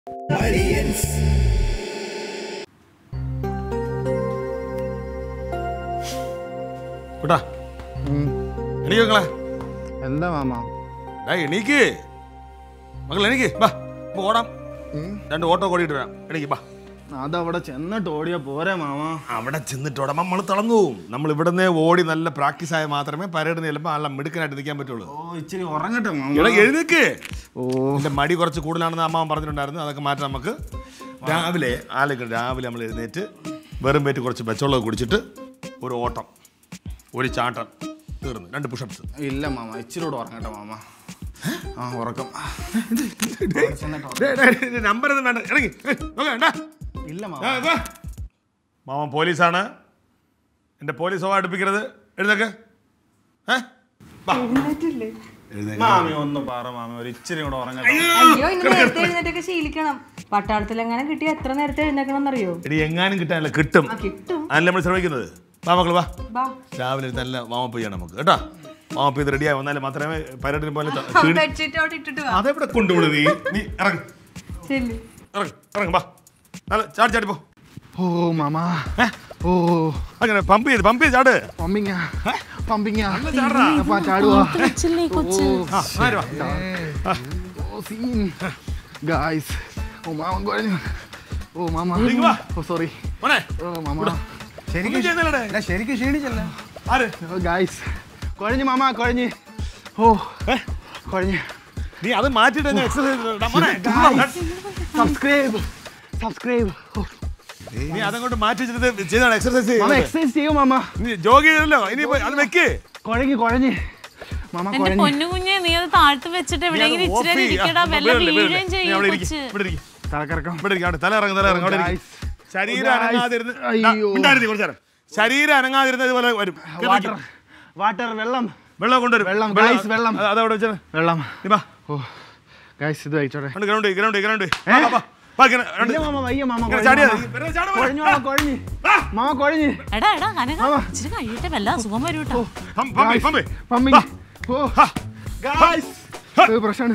കൂട്ടാ എണീക്ക് മക്കളെ എന്താ മാമ ഡാ എണീക്ക് മക്കൾ എണീക്ക് ബാ നമുക്ക് ഓടാം രണ്ട് ഓട്ടോ ഓടിയിട്ട് വരാം എണീക്ക് ബാ അതവിടെ ചെന്നിട്ട് ഓടിയാ പോരെ മാമ അവിടെ ചെന്നിട്ട് ഓടാം നമ്മൾ തിളങ്ങു പോവും നമ്മൾ ഇവിടുന്ന് ഓടി നല്ല പ്രാക്ടീസ് ആയാൽ മാത്രമേ പരേഡ് ചെല്ലുമ്പോൾ നല്ല മിടുക്കനായിട്ട് നിൽക്കാൻ പറ്റുള്ളൂ ഓ ഇച്ചിരി ഉറങ്ങട്ടെ മാമ ഇവിടെ എഴുന്നേക്ക് ഓ എന്റെ മടി കുറച്ച് കൂടുതലാണെന്ന് അമ്മാവൻ പറഞ്ഞിട്ടുണ്ടായിരുന്നു അതൊക്കെ മാറ്റാം നമുക്ക് രാവിലെ ആളുകൾ രാവിലെ നമ്മൾ എഴുന്നേറ്റ് വെറും പേറ്റ് കുറച്ച് പച്ചവെള്ളം കുടിച്ചിട്ട് ഒരു ഓട്ടം ഒരു ചാട്ടം തീർന്നു രണ്ട് പുഷപ്സ് ഇല്ല മാമ ഇച്ചിരി കൂടെ ഉറങ്ങട്ടെ മാമ ആ ഉറക്കം നമ്പർ ഒന്നും വേണ്ട ഇറങ്ങി ഏയ്, നോക്ക്, വേണ്ട. ഇല്ല മാമ ആ, വാ. മാമൻ പോലീസാണ് എന്റെ പോലീസ് ഹോം അടുപ്പിക്കരുത് എഴുന്നേക്ക് ഏ? വാ. എഴുന്നേക്ക്. മാമി ഒന്ന് പറ മാമി ഒരു ഇച്ചിരി കൂടെ ഉറങ്ങട്ടെ അയ്യോ ഇനി നേരത്തെ എഴുന്നേറ്റൊക്കെ ശീലിക്കണം പട്ടാളത്തിൽ എങ്ങനെ കിട്ടിയ എത്ര നേരത്തെ എഴുന്നേക്കണം എന്നറിയോ എടി എങ്ങാനും കിട്ടാനല്ല കിട്ടും ആ കിട്ടും അതല്ല നമ്മൾ ശ്രമിക്കുന്നത് വാ മക്കള് വാ ബാ രാവിലെ ഒരു നല്ല വാമപ്പ് ചെയ്യണം നമുക്ക് കേട്ടോ വാമപ്പ് ചെയ്ത് റെഡിയായി വന്നാലേ മാത്രമേ പരേഡിന് പോലെ ത- ക്ഷീണി- ബെഡ്ഷീറ്റ് അവിടെ ഇട്ടിട്ട് വാ അതെവിടെ കൊണ്ടുപോണു നീ നീ ഇറങ്ങ് ചെല്ലു ഇറങ്ങ് ഇറങ്ങ് വാ നല്ല ചാടി ചാടി പോ ഓ മാമ ഓ അങ്ങനെ പമ്പ് ചെയ്ത് പമ്പ് ചെയ്ത് ചാട് പമ്പിങ്ങ പമ്പിങ്ങ ചാടറാ. അപ്പാ ചാടുവാ ആ ആര് വാ ഓ സീൻ ഗായ്സ് ഓ മാമ കുഴഞ്ഞു ഓ മാമ ഇങ്ങ് വാ. ഓ സോറി മോനെ ഓ മാമ ഒന്നും ചെയ്യുന്നില്ലടെ. അല്ല ശരിക്കും ക്ഷീണിച്ചല്ല ആര് ഓ ഗായ്സ് കുഴഞ്ഞു മാമ കുഴഞ്ഞ് ഓ ഏ? കുഴഞ്ഞ് നീ അത് മാറ്റിട്ട് എക്സസൈസ് സബ്സ്ക്രൈബ് സബ്സ്ക്രൈബ് ഓ നീ അതങ്ങോട്ട് മാറ്റി വെച്ചിട്ട് ചെയ്താണ് എക്സസൈസ് മാമ എക്സസൈസ് ചെയ്യും മാമ നീ ജോഗ് ചെയ്തല്ലോ ഇനി പോയി അത് വെക്ക് കുഴഞ്ഞ് കുഴഞ്ഞ് മാമ എന്റെ കുഴഞ്ഞ് പൊന്നു കുഞ്ഞെ നീ അത് താഴ്ത്ത് വെച്ചിട്ട് എവിടെയെങ്കിലും നീ അത് ഇച്ചിരി off ചെയ്യ്. ഇരിക്കടാ ആ, വല്ല വീഴല്ലേ, വീഴല്ലേ. വീഴുകയും നീ ചെയ്യും അവിടെ ഇരിക്ക്, കൊച്ച് ഇവിടെ ഇരിക്ക്. തലക്കറക്കം ഇവിടെ ഇരിക്ക്, അവിടെ തല ഇറങ്ങും തല ഇറങ്ങും അവിടെ ഇരിക്ക്. Guys. ശരീരം Guys. അനങ്ങാതിരുന്ന് അയ്യോ. ഉണ്ടായിരുന്നു കുറച്ചു നേരം ശരീരം അനങ്ങാതിരുന്ന ഇതുപോലെ വരും കേറി വാട്ടർ നിൽക്ക്. വാട്ടർ വെള്ളം വെള്ളം കൊണ്ടുവരും വെള്ളം, guys, വെള്ളം. അത് അതവിടെ വെച്ചാൽ വെള്ളം നീ വാ ഓ ഗായ്സ് ഇത് കഴിച്ചോട്ടെ ഗ്രൗണ്ട് ഗ്രൗണ്ട് ഗ്രൗണ്ട് ഇല്ല മാമ വയ്യ മാമ കുഴഞ്ഞു ചാടിയാ മാമ. കുഴഞ്ഞു മാമ കുഴഞ്ഞ് മാമ കുഴഞ്ഞ് എടാ എടാ കനക ഇച്ചിരി കഴിയട്ടെ വല്ല അസുഖം വരും കേട്ടോ പമ്പിങ് ഓ ഗായ്സ് പ്രശ്നമാണ്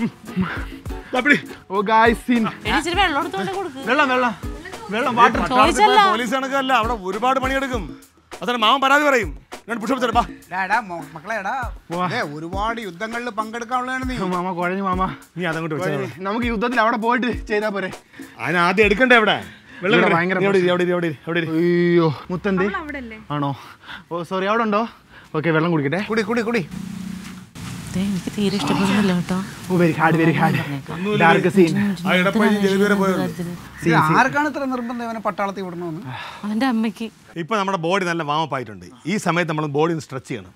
ഓ ഗായ്സ് സീൻ എടി ഇച്ചിരി വെള്ളം എടുത്തോണ്ട് കൊടുക്ക് വെള്ളം വെള്ളം വെള്ളം വാട്ടർ ചോദിച്ചല്ല പോലീസ് കണക്കല്ല അവിടെ ഒരുപാട് പണിയെടുക്കും അതെ മാമൻ പരാതി പറയും രണ്ട് പുഷപ്പ് ചേട്ടാ എടാ മോ- മക്കളെ എടാ ദേ, ഒരുപാട് യുദ്ധങ്ങളിൽ പങ്കെടുക്കാനുള്ളതാണ് നീ മാമ കുഴഞ്ഞു മാമ നീ അതങ്ങോട്ട് വെച്ചാൽ കുഴഞ്ഞ്. നമുക്ക് യുദ്ധത്തിൽ അവിടെ പോയിട്ട് ചെയ്താ പോരെ അതിന് ആദ്യം എടുക്കണ്ടേ അവിടെ വെള്ളം ഇവിടെ എടുക്ക്. ഭയങ്കര നീ അവിടെ ഇരി, അവിടെ ഇരി, അവിടെ ഇരി, അവിടെ ഇരി. അയ്യോ മുത്തന്തി അവിടെ അല്ലേ ആണോ ഓ സോറി അവിടെ ഉണ്ടോ ഓക്കെ വെള്ളം കുടിക്കട്ടെ കുടി കുടി കുടി ദേ, എനിക്ക് തീരെ ഇഷ്ടപ്പെടുന്നില്ല കേട്ടോ ഓ very hard very hard dark scene ആ ഇടപ്പഴി ജലബി വരെ പോയത് ഇത് ആർക്കാണ് ഇത്ര നിർബന്ധം ഇവനെ പട്ടാളത്തിൽ വിടണമെന്ന് അവന്റെ അമ്മയ്ക്ക് ഇപ്പൊ നമ്മുടെ ബോഡി നല്ല വാമപ്പ് ആയിട്ടുണ്ട് ഈ സമയത്ത് നമ്മൾ ബോഡി ഒന്ന് സ്ട്രെച്ച് ചെയ്യണം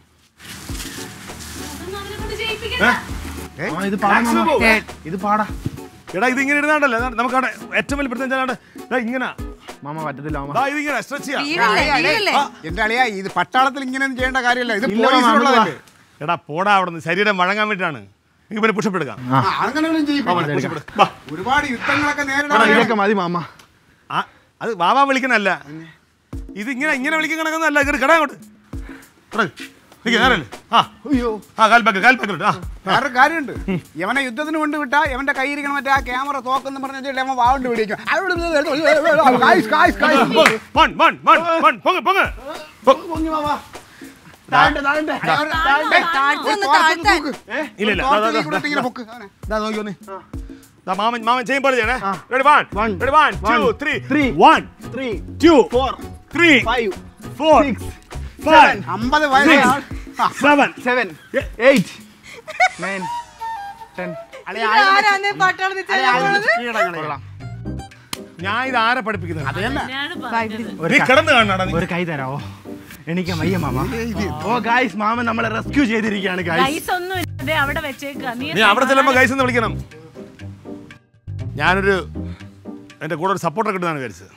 ഇത് പാടാ മാമ. ഇത് പാടാ എടാ ഇത് ഇങ്ങനെ ഇരുന്നാണ്ടല്ലോ നമുക്ക് അവിടെ ഏറ്റവും വലിയ പ്രത്യേകം വെച്ചാൽ ദാ ഇങ്ങനെ മാമ പറ്റത്തില്ല മാമ ദാ ഇതിങ്ങനെ സ്ട്രെച്ച് ചെയ്യാം വീഴല്ലേ വീഴല്ലേ എന്റെ അളിയാ ഇത് പട്ടാളത്തിൽ ഇങ്ങനെയൊന്നും ചെയ്യേണ്ട കാര്യമല്ല ഇത് ഇല്ല, മാമ, പോലീസിലുള്ളതല്ലേ എടാ പോടാ അവിടെ നിന്ന് ശരീരം വഴങ്ങാൻ വേണ്ടിയിട്ടാണ് നിങ്ങൾക്ക് പിന്നെ പുഷപ്പ് എടുക്കാം ആ, അങ്ങനെയൊന്നും ചെയ്യിപ്പിക്കില്ല. പുഷപ്പ് എടുക്കാം വാ. ഒരുപാട് യുദ്ധങ്ങളൊക്കെ മാമ, നേരിടാൻ ഇതൊക്കെ മതി മാമ ആ, അത് വാവാ വിളിക്കണല്ല ഇത് ഇങ്ങനെ ഇങ്ങനെ വിളിക്കുന്ന കണക്കൊന്നും അല്ല ഇങ്ങോട്ട് കടാ അങ്ങോട്ട് നിക്ക്, നേരല്ലേ ആ അയ്യോ ആ കാൽപ്പാക്ക് കാൽപ്പാക്കിലോട്ട് ആ വേറൊരു കാര്യമുണ്ട് യവനെ യുദ്ധത്തിന് കൊണ്ട് വിട്ടാ യവന്റെ കയ്യിരിക്കണം മറ്റേ ആ ക്യാമറ തോക്കെന്ന് പറഞ്ഞ വെച്ചിട്ട് അവൻ വാവുണ്ട് പിടിക്കും guys, guys, guys. One one one one പൊങ്ങ് പൊങ്ങ് പൊ- പൊങ്ങി മാമ താഴട്ടെ താഴട്ടെ താഴ്ത്തി ഒന്ന് താഴ്ത്താൻ ഇല്ല ഇല്ല ദാ, ദാ, തോർത്ത് ദാ, കൂടെ ഇങ്ങനെ പൊക്ക്. അവനെ. ദാ നോക്കി വന്നേ ദാ മാമൻ മാമൻ ചെയ്യും പോലെ ചെയ്യണേ ready one One. Ready one two One. Three Three. One three two four three five four six five അമ്പത് വയസ്സായ ആ, seven seven eight nine ten അളിയാ, ആരാണ് പട്ടാളത്തിൽ ചെല്ലാൻ പോണത്? കീഴടങ്ങളെ. ഞാൻ ഇത് ആരെ പഠിപ്പിക്കുന്നത് ഞാനാണ് പറഞ്ഞത്. നീ കിടന്ന് കാണാടാ നീ ഒരു കൈ തരാവോ എനിക്ക് വയ്യ മാമ ഓ ഗായ്സ് മാമൻ നമ്മളെ റെസ്ക്യൂ ചെയ്തിരിക്കുകയാണ് ഗായ്സ് ഗൈസ് ഒന്നും ഇല്ല. ദേ അവിടെ വെച്ചേക്ക നീ നീ അവിടെ ചെല്ലുമ്പോ ഗൈസ് എന്ന് വിളിക്കണം ഞാനൊരു എന്റെ കൂടെ ഒരു സപ്പോർട്ടർ കിട്ടുന്നതാണ് വിചാരിച്ചത്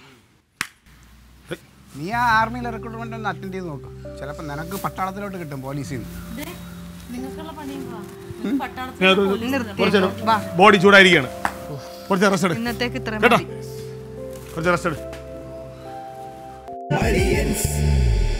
നീ ആ ആർമിയിലെ റിക്രൂട്ട്മെന്റ് ഒന്ന് അറ്റൻഡ് ചെയ്ത് നോക്ക് ചിലപ്പോ നിനക്ക് പട്ടാളത്തിലോട്ട് കിട്ടും പോലീസിൽ നിന്ന് ദേ, നിങ്ങൾക്കുള്ള പണിയും വാ. പട്ടാളത്തിൽ ഞാൻ ഒരു- പോലീസ് കുറച്ച് ബോഡി ചൂടായിരിക്കുകയാണ് കുറച്ച് റെസ്റ്റ് എടു ഇന്നത്തേക്ക് ഇത്ര കേട്ടോ മതി കുറച്ച് റെസ്റ്റ് എടു